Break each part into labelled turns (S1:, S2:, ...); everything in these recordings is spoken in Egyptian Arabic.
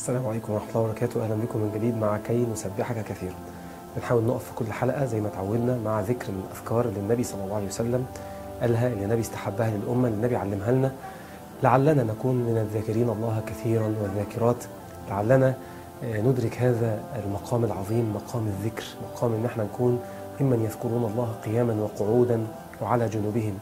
S1: السلام عليكم ورحمة الله وبركاته أهلا بكم من جديد مع كي نسبحك كثيرا بنحاول نقف في كل حلقة زي ما تعودنا مع ذكر الأذكار اللي النبي صلى الله عليه وسلم قالها اللي النبي استحبها للأمة اللي النبي علمها لنا لعلنا نكون من الذاكرين الله كثيرا والذاكرات لعلنا آه، ندرك هذا المقام العظيم مقام الذكر مقام ان احنا نكون ممن يذكرون الله قياما وقعودا وعلى جنوبهم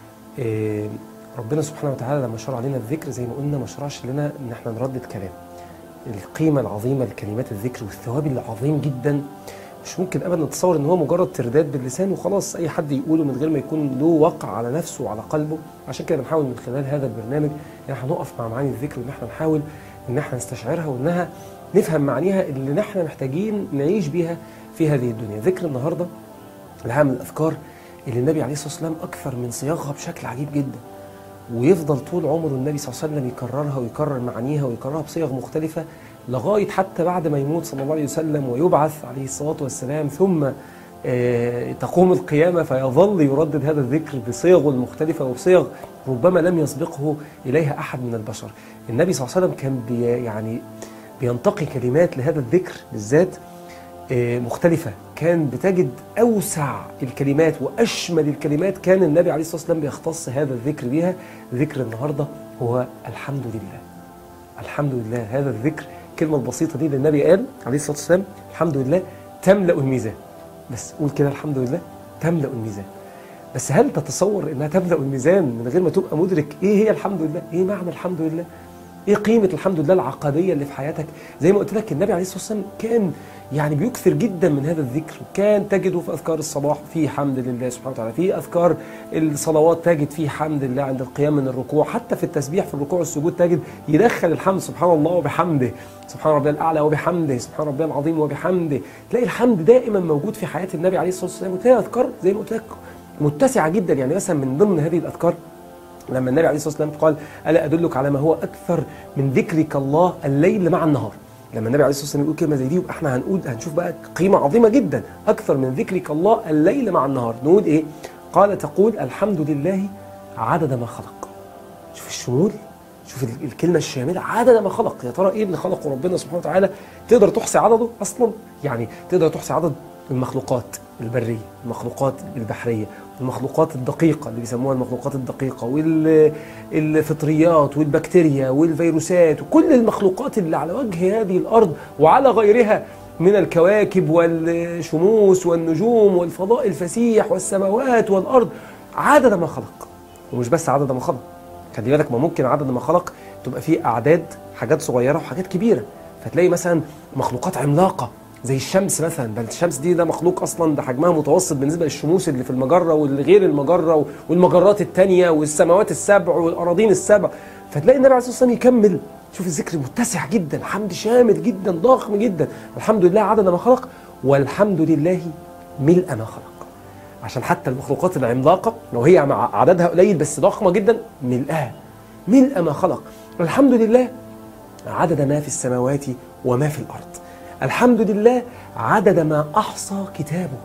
S1: آه، ربنا سبحانه وتعالى لما شرع لنا الذكر زي ما قلنا ما شرعش لنا ان احنا نردد كلام القيمة العظيمة لكلمات الذكر والثواب العظيم جدا مش ممكن ابدا نتصور ان هو مجرد ترداد باللسان وخلاص اي حد يقوله من غير ما يكون له وقع على نفسه وعلى قلبه عشان كده بنحاول من خلال هذا البرنامج ان احنا نقف مع معاني الذكر وان احنا نحاول ان احنا نستشعرها وانها نفهم معانيها اللي احنا محتاجين نعيش بيها في هذه الدنيا ذكر النهارده العام من الاذكار اللي النبي عليه الصلاه والسلام اكثر من صياغها بشكل عجيب جدا ويفضل طول عمره النبي صلى الله عليه وسلم يكررها ويكرر معانيها ويكررها بصيغ مختلفة لغاية حتى بعد ما يموت صلى الله عليه وسلم ويبعث عليه الصلاة والسلام ثم آه، تقوم القيامة فيظل يردد هذا الذكر بصيغه المختلفة وبصيغ ربما لم يسبقه إليها أحد من البشر النبي صلى الله عليه وسلم كان بي يعني بينتقي كلمات لهذا الذكر بالذات آه، مختلفة كان بتجد أوسع الكلمات وأشمل الكلمات كان النبي عليه الصلاة والسلام بيختص هذا الذكر بها ذكر النهاردة هو الحمد لله الحمد لله هذا الذكر الكلمة البسيطة دي اللي النبي قال عليه الصلاة والسلام الحمد لله تملأ الميزان بس قول كده الحمد لله تملأ الميزان بس هل تتصور انها تملأ الميزان من غير ما تبقى مدرك ايه هي الحمد لله ايه معنى الحمد لله ايه قيمة الحمد لله العقدية اللي في حياتك زي ما قلت لك النبي عليه الصلاة والسلام كان يعني بيكثر جدا من هذا الذكر كان تجده في أذكار الصباح في حمد لله سبحانه وتعالى في أذكار الصلوات تجد فيه حمد لله عند القيام من الركوع حتى في التسبيح في الركوع والسجود تجد يدخل الحمد سبحان الله وبحمده سبحان ربي الأعلى وبحمده سبحان ربي العظيم وبحمده تلاقي الحمد دائما موجود في حياة النبي عليه الصلاة والسلام وتلاقي أذكار زي ما قلت لك متسعة جدا يعني مثلا من ضمن هذه الأذكار لما النبي عليه الصلاه والسلام قال الا ادلك على ما هو اكثر من ذكرك الله الليل مع النهار لما النبي عليه الصلاه والسلام يقول كلمه زي دي يبقى احنا هنقول هنشوف بقى قيمه عظيمه جدا اكثر من ذكرك الله الليل مع النهار نقول ايه قال تقول الحمد لله عدد ما خلق شوف الشمول شوف ال- الكلمه الشامله عدد ما خلق يا ترى ايه اللي خلقه ربنا سبحانه وتعالى تقدر تحصي عدده اصلا يعني تقدر تحصي عدد المخلوقات البريه المخلوقات البحريه المخلوقات الدقيقة اللي بيسموها المخلوقات الدقيقة والفطريات والبكتيريا والفيروسات وكل المخلوقات اللي على وجه هذه الأرض وعلى غيرها من الكواكب والشموس والنجوم والفضاء الفسيح والسماوات والأرض عدد ما خلق ومش بس عدد ما خلق خلي بالك ما ممكن عدد ما خلق تبقى فيه أعداد حاجات صغيرة وحاجات كبيرة فتلاقي مثلا مخلوقات عملاقة زي الشمس مثلا بل الشمس دي ده مخلوق اصلا ده حجمها متوسط بالنسبه للشموس اللي في المجره واللي غير المجره والمجرات الثانيه والسماوات السبع والاراضين السبع فتلاقي النبي عليه الصلاه والسلام يكمل شوف الذكر متسع جدا حمد شامل جدا ضخم جدا الحمد لله عدد ما خلق والحمد لله ملء ما خلق عشان حتى المخلوقات العملاقه لو هي مع عددها قليل بس ضخمه جدا ملئها ملء ما خلق الحمد لله عدد ما في السماوات وما في الارض الحمد لله عدد ما احصى كتابه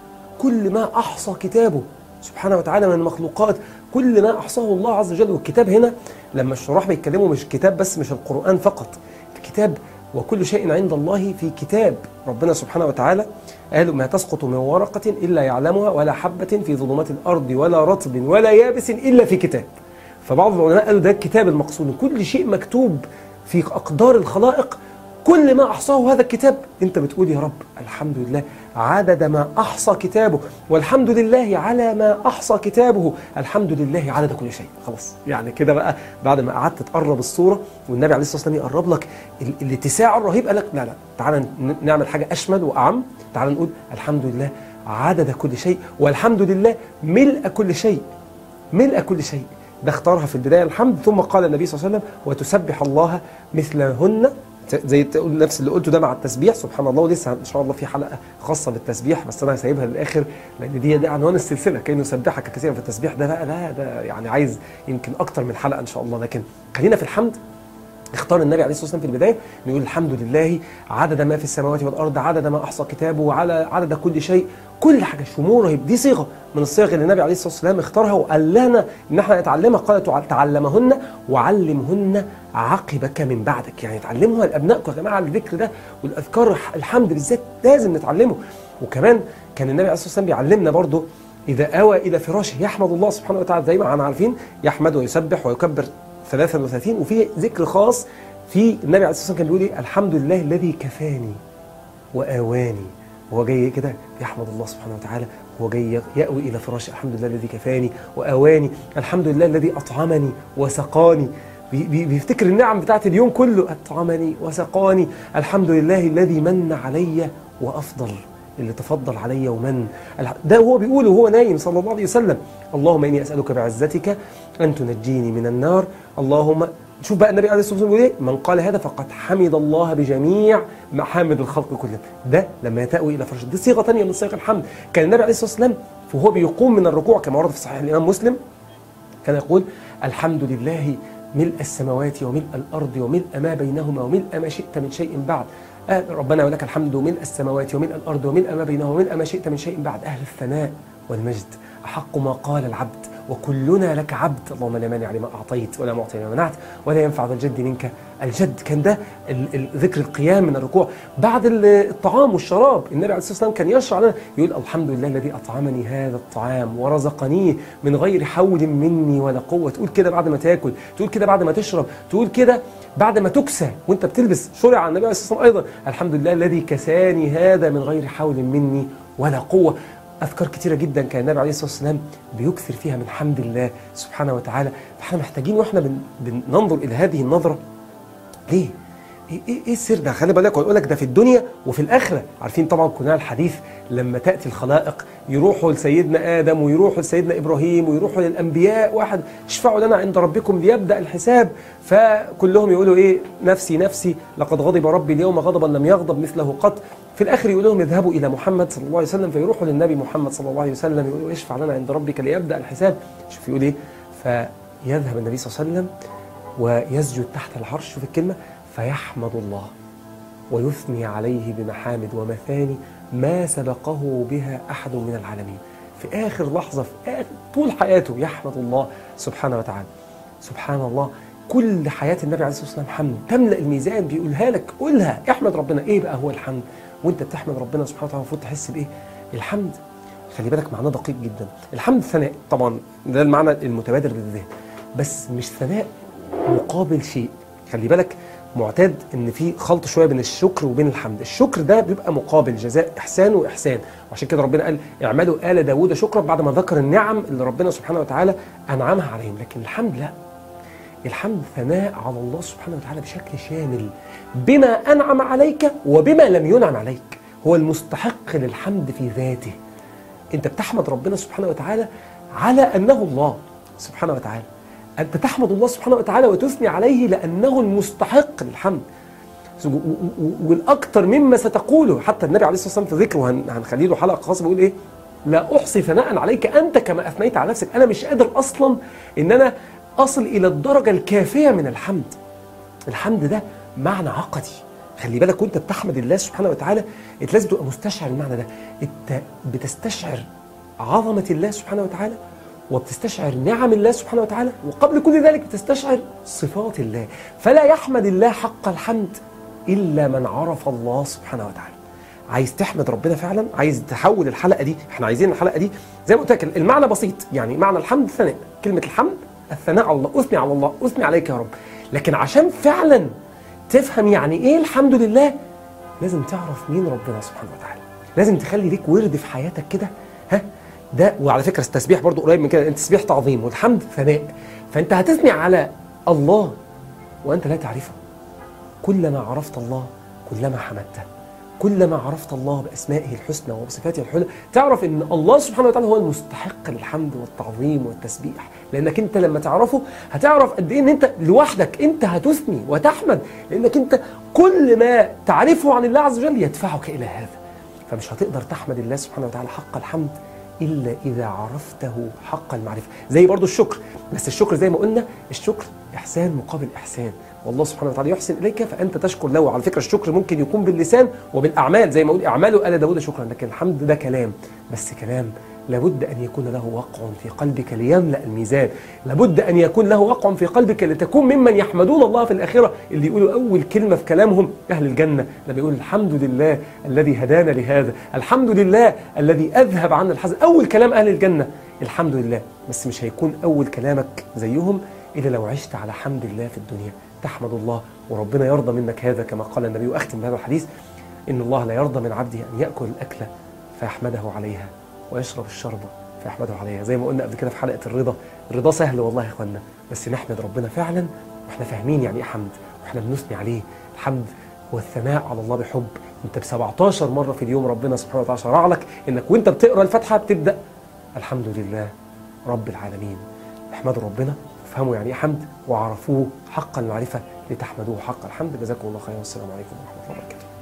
S1: كل ما احصى كتابه سبحانه وتعالى من المخلوقات كل ما احصاه الله عز وجل والكتاب هنا لما الشراح بيتكلموا مش كتاب بس مش القران فقط الكتاب وكل شيء عند الله في كتاب ربنا سبحانه وتعالى قالوا ما تسقط من ورقة إلا يعلمها ولا حبة في ظلمات الأرض ولا رطب ولا يابس إلا في كتاب فبعض العلماء قالوا ده الكتاب المقصود كل شيء مكتوب في أقدار الخلائق كل ما أحصاه هذا الكتاب أنت بتقول يا رب الحمد لله عدد ما أحصى كتابه والحمد لله على ما أحصى كتابه الحمد لله عدد كل شيء خلاص يعني كده بقى بعد ما قعدت تقرب الصورة والنبي عليه الصلاة والسلام يقرب لك ال- الاتساع الرهيب قال لك لا لا تعالى ن- نعمل حاجة أشمل وأعم تعالى نقول الحمد لله عدد كل شيء والحمد لله ملء كل شيء ملء كل شيء ده اختارها في البداية الحمد ثم قال النبي صلى الله عليه وسلم وتسبح الله مثلهن زي تقول نفس اللي قلته ده مع التسبيح سبحان الله ولسه ان شاء الله في حلقه خاصه بالتسبيح بس انا سايبها للاخر لان دي ده عنوان السلسله كي نسبحك كثيرا في التسبيح ده بقى لا ده يعني عايز يمكن اكتر من حلقه ان شاء الله لكن خلينا في الحمد اختار النبي عليه الصلاه والسلام في البدايه انه يقول الحمد لله عدد ما في السماوات والارض عدد ما احصى كتابه وعلى عدد كل شيء كل حاجه شمول رهيب دي صيغه من الصيغ اللي النبي عليه الصلاه والسلام اختارها وقال لنا ان احنا نتعلمها قال تعلمهن وعلمهن عقبك من بعدك يعني تعلموها لابنائكم يا جماعه الذكر ده والاذكار الحمد بالذات لازم نتعلمه وكمان كان النبي عليه الصلاه والسلام بيعلمنا برضه اذا اوى الى فراشه يحمد الله سبحانه وتعالى زي ما احنا عارفين يحمد ويسبح ويكبر 33 وفي ذكر خاص في النبي عليه الصلاه والسلام كان بيقول ايه الحمد لله الذي كفاني واواني وهو جاي كده يحمد الله سبحانه وتعالى وهو جاي يأوي إلى فراش الحمد لله الذي كفاني وآواني الحمد لله الذي أطعمني وسقاني بيفتكر النعم بتاعت اليوم كله أطعمني وسقاني الحمد لله الذي من علي وأفضل اللي تفضل علي ومن ده هو بيقوله وهو نايم صلى الله عليه وسلم اللهم إني أسألك بعزتك أن تنجيني من النار اللهم شوف بقى النبي عليه الصلاه والسلام بيقول ايه من قال هذا فقد حمد الله بجميع محامد الخلق كلهم ده لما تأوي الى فرش دي صيغه ثانيه من صيغ الحمد كان النبي عليه الصلاه والسلام وهو بيقوم من الركوع كما ورد في صحيح الامام مسلم كان يقول الحمد لله ملء السماوات وملء الارض وملء ما بينهما وملء ما شئت من شيء بعد آه ربنا ولك الحمد ملء السماوات وملء الارض وملء ما بينهما وملء ما شئت من شيء بعد اهل الثناء والمجد احق ما قال العبد وكلنا لك عبد اللهم لا مانع لما اعطيت ولا معطي لما منعت ولا ينفع ذا الجد منك الجد كان ده ذكر القيام من الركوع بعد الطعام والشراب النبي عليه الصلاه والسلام كان يشرع لنا يقول الحمد لله الذي اطعمني هذا الطعام ورزقنيه من غير حول مني ولا قوه تقول كده بعد ما تاكل تقول كده بعد ما تشرب تقول كده بعد ما تكسى وانت بتلبس شرع النبي عليه الصلاه والسلام ايضا الحمد لله الذي كساني هذا من غير حول مني ولا قوه أذكار كتيرة جدا كان النبي عليه الصلاة والسلام بيكثر فيها من حمد الله سبحانه وتعالى فاحنا محتاجين واحنا بن بننظر إلى هذه النظرة ليه؟ ايه ايه السر ده؟ خلي بالك واقول لك ده في الدنيا وفي الاخره، عارفين طبعا كلنا الحديث لما تاتي الخلائق يروحوا لسيدنا ادم ويروحوا لسيدنا ابراهيم ويروحوا للانبياء واحد اشفعوا لنا عند ربكم ليبدا الحساب فكلهم يقولوا ايه نفسي نفسي لقد غضب ربي اليوم غضبا لم يغضب مثله قط في الاخر يقول لهم اذهبوا الى محمد صلى الله عليه وسلم فيروحوا للنبي محمد صلى الله عليه وسلم يقولوا اشفع لنا عند ربك ليبدا الحساب شوف يقول ايه فيذهب النبي صلى الله عليه وسلم ويسجد تحت العرش شوف الكلمه فيحمد الله ويثني عليه بمحامد ومثاني ما سبقه بها احد من العالمين في اخر لحظه في آخر طول حياته يحمد الله سبحانه وتعالى سبحان الله كل حياه النبي عليه الصلاه والسلام حمد تملا الميزان بيقولها لك قولها احمد ربنا ايه بقى هو الحمد وانت بتحمد ربنا سبحانه وتعالى المفروض تحس بايه الحمد خلي بالك معناه دقيق جدا الحمد ثناء طبعا ده المعنى المتبادر للذهن بس مش ثناء مقابل شيء خلي بالك معتاد ان في خلط شويه بين الشكر وبين الحمد الشكر ده بيبقى مقابل جزاء احسان واحسان وعشان كده ربنا قال اعملوا ال داوود شكرا بعد ما ذكر النعم اللي ربنا سبحانه وتعالى انعمها عليهم لكن الحمد لا الحمد ثناء على الله سبحانه وتعالى بشكل شامل بما انعم عليك وبما لم ينعم عليك هو المستحق للحمد في ذاته انت بتحمد ربنا سبحانه وتعالى على انه الله سبحانه وتعالى أنت تحمد الله سبحانه وتعالى وتثني عليه لأنه المستحق للحمد والأكثر مما ستقوله حتى النبي عليه الصلاة والسلام في ذكره هنخليه له حلقة خاصة بيقول إيه لا أحصي ثناء عليك أنت كما أثنيت على نفسك أنا مش قادر أصلا إن أنا أصل إلى الدرجة الكافية من الحمد الحمد ده معنى عقدي خلي بالك وانت بتحمد الله سبحانه وتعالى انت لازم تبقى مستشعر المعنى ده انت بتستشعر عظمه الله سبحانه وتعالى وبتستشعر نعم الله سبحانه وتعالى وقبل كل ذلك بتستشعر صفات الله فلا يحمد الله حق الحمد إلا من عرف الله سبحانه وتعالى عايز تحمد ربنا فعلا عايز تحول الحلقة دي احنا عايزين الحلقة دي زي ما قلت لك المعنى بسيط يعني معنى الحمد ثناء كلمة الحمد الثناء على الله أثني على الله أثني عليك يا رب لكن عشان فعلا تفهم يعني ايه الحمد لله لازم تعرف مين ربنا سبحانه وتعالى لازم تخلي ليك ورد في حياتك كده ها ده وعلى فكره التسبيح برضو قريب من كده التسبيح تعظيم والحمد ثناء فانت هتثني على الله وانت لا تعرفه كلما عرفت الله كلما حمدته كلما عرفت الله باسمائه الحسنى وبصفاته الحلى تعرف ان الله سبحانه وتعالى هو المستحق للحمد والتعظيم والتسبيح لانك انت لما تعرفه هتعرف قد ايه ان انت لوحدك انت هتثني وتحمد لانك انت كل ما تعرفه عن الله عز وجل يدفعك الى هذا فمش هتقدر تحمد الله سبحانه وتعالى حق الحمد إلا إذا عرفته حق المعرفة زي برضو الشكر بس الشكر زي ما قلنا الشكر إحسان مقابل إحسان والله سبحانه وتعالى يحسن اليك فانت تشكر له على فكره الشكر ممكن يكون باللسان وبالاعمال زي ما اقول اعماله ال داود شكرا لكن الحمد ده كلام بس كلام لابد ان يكون له وقع في قلبك ليملا الميزان لابد ان يكون له وقع في قلبك لتكون ممن يحمدون الله في الاخره اللي يقولوا اول كلمه في كلامهم اهل الجنه لما يقول الحمد لله الذي هدانا لهذا الحمد لله الذي اذهب عنا الحزن اول كلام اهل الجنه الحمد لله بس مش هيكون اول كلامك زيهم الا لو عشت على حمد الله في الدنيا تحمد الله وربنا يرضى منك هذا كما قال النبي واختم بهذا الحديث ان الله لا يرضى من عبده ان ياكل الاكله فيحمده عليها ويشرب الشربة فيحمده عليها زي ما قلنا قبل كده في حلقة الرضا الرضا سهل والله يا اخوانا بس نحمد ربنا فعلا واحنا فاهمين يعني ايه حمد واحنا بنثني عليه الحمد هو الثناء على الله بحب انت ب 17 مرة في اليوم ربنا سبحانه وتعالى شرع لك انك وانت بتقرا الفاتحة بتبدأ الحمد لله رب العالمين احمدوا ربنا افهموا يعني ايه حمد وعرفوه حق المعرفة لتحمدوه حق الحمد جزاكم الله خيرا والسلام عليكم ورحمة الله وبركاته